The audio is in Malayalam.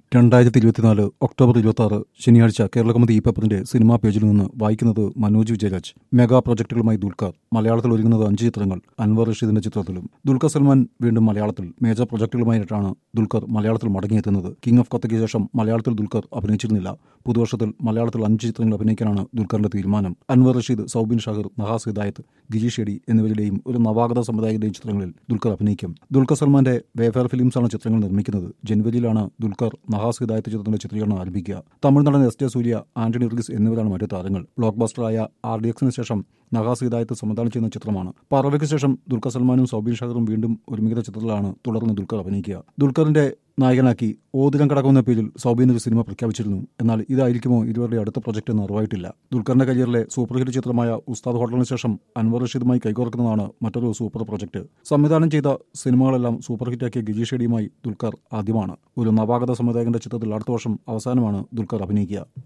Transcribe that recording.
രണ്ടായിരത്തി ഇരുപത്തിനാല് ഒക്ടോബർ ഇരുപത്തി ആറ് ശനിയാഴ്ച കേരളകൗമുദി ഈ പേപ്പറിന്റെ സിനിമാ പേജിൽ നിന്ന് വായിക്കുന്നത് മനോജ് വിജയരാജ് മെഗാ പ്രോജക്ടുകളുമായി ദുൽഖർ മലയാളത്തിൽ ഒരുങ്ങുന്നത് അഞ്ച് ചിത്രങ്ങൾ അൻവർ റഷീദിന്റെ ചിത്രത്തിലും ദുൽഖർ സൽമാൻ വീണ്ടും മലയാളത്തിൽ മേജർ പ്രൊജക്ടുകളുമായിട്ടാണ് ദുൽഖർ മലയാളത്തിൽ മടങ്ങിയെത്തുന്നത് കിങ് ഓഫ് കത്തയ്ക്ക് ശേഷം മലയാളത്തിൽ ദുൽഖർ അഭിനയിച്ചിരുന്നില്ല പുതുവർഷത്തിൽ മലയാളത്തിൽ അഞ്ച് ചിത്രങ്ങൾ അഭിനയിക്കാനാണ് ദുൽഖറിന്റെ തീരുമാനം അൻവർ റഷീദ് സൗബിൻ ഷാഹിർ നഹാസ് ഹിദായത്ത് ഗിരീഷ് ഷെഡി എന്നിവരുടെയും ഒരു നവാഗത സമുദായത്തിന്റെയും ചിത്രങ്ങളിൽ ദുൽഖർ അഭിനയിക്കും ദുൽഖർ സൽമാന്റെ വേഫെയർ ഫിലിംസാണ് ചിത്രങ്ങൾ നിർമ്മിക്കുന്നത് ജനുവരിയിലാണ് ദുൽഖർ നഹാസ് ഹിദായത്ത് ചിത്രത്തിന്റെ ചിത്രീകരണം ആരംഭിക്കുക തമിഴ് നടൻ എസ് ജെ സൂര്യ ആന്റണി ഉർഗിസ് എന്നിവരാണ് മറ്റു താരങ്ങൾ ബ്ലോക്ക് ബസ്റ്ററായ ആർ ഡി എക്സിന് ശേഷം നഹാസ് ഹിദായത്ത് സംവിധാനം ചെയ്യുന്ന ചിത്രമാണ് പറവയ്ക്ക് ശേഷം ദുൽഖർ സൽമാനും സൗബിൻ ഷാഹിറും വീണ്ടും ഒരു മികച്ച ചിത്രത്തിലാണ് തുടർന്ന് ദുൽഖർ അഭിനയിക്കുക ദുൽഖറിന്റെ നായകനാക്കി ഓതിരം കടക്കുന്ന പേരിൽ സൗബിൻ ഒരു സിനിമ പ്രഖ്യാപിച്ചിരുന്നു എന്നാൽ ഇതായിരിക്കുമോ ഇരുവരുടെ അടുത്ത പ്രൊജക്ട് എന്ന് അറിവായിട്ടില്ല ദുൽഖറിന്റെ കരിയറിലെ സൂപ്പർ ഹിറ്റ് ചിത്രമായ ഉസ്താദ് ഹോട്ടലിന് ശേഷം അൻവർ റഷീദുമായി കൈകോർക്കുന്നതാണ് മറ്റൊരു സൂപ്പർ പ്രൊജക്ട് സംവിധാനം ചെയ്ത സിനിമകളെല്ലാം സൂപ്പർ ഹിറ്റാക്കിയ ഗിരീഷ് ഷെഡിയുമായി ദുൽഖർ ആദ്യമാണ് ഒരു നവാഗത സംവിധായകന്റെ ചിത്രത്തിൽ അടുത്ത വർഷം അവസാനമാണ് ദുൽഖർ അഭിനയിക്കുക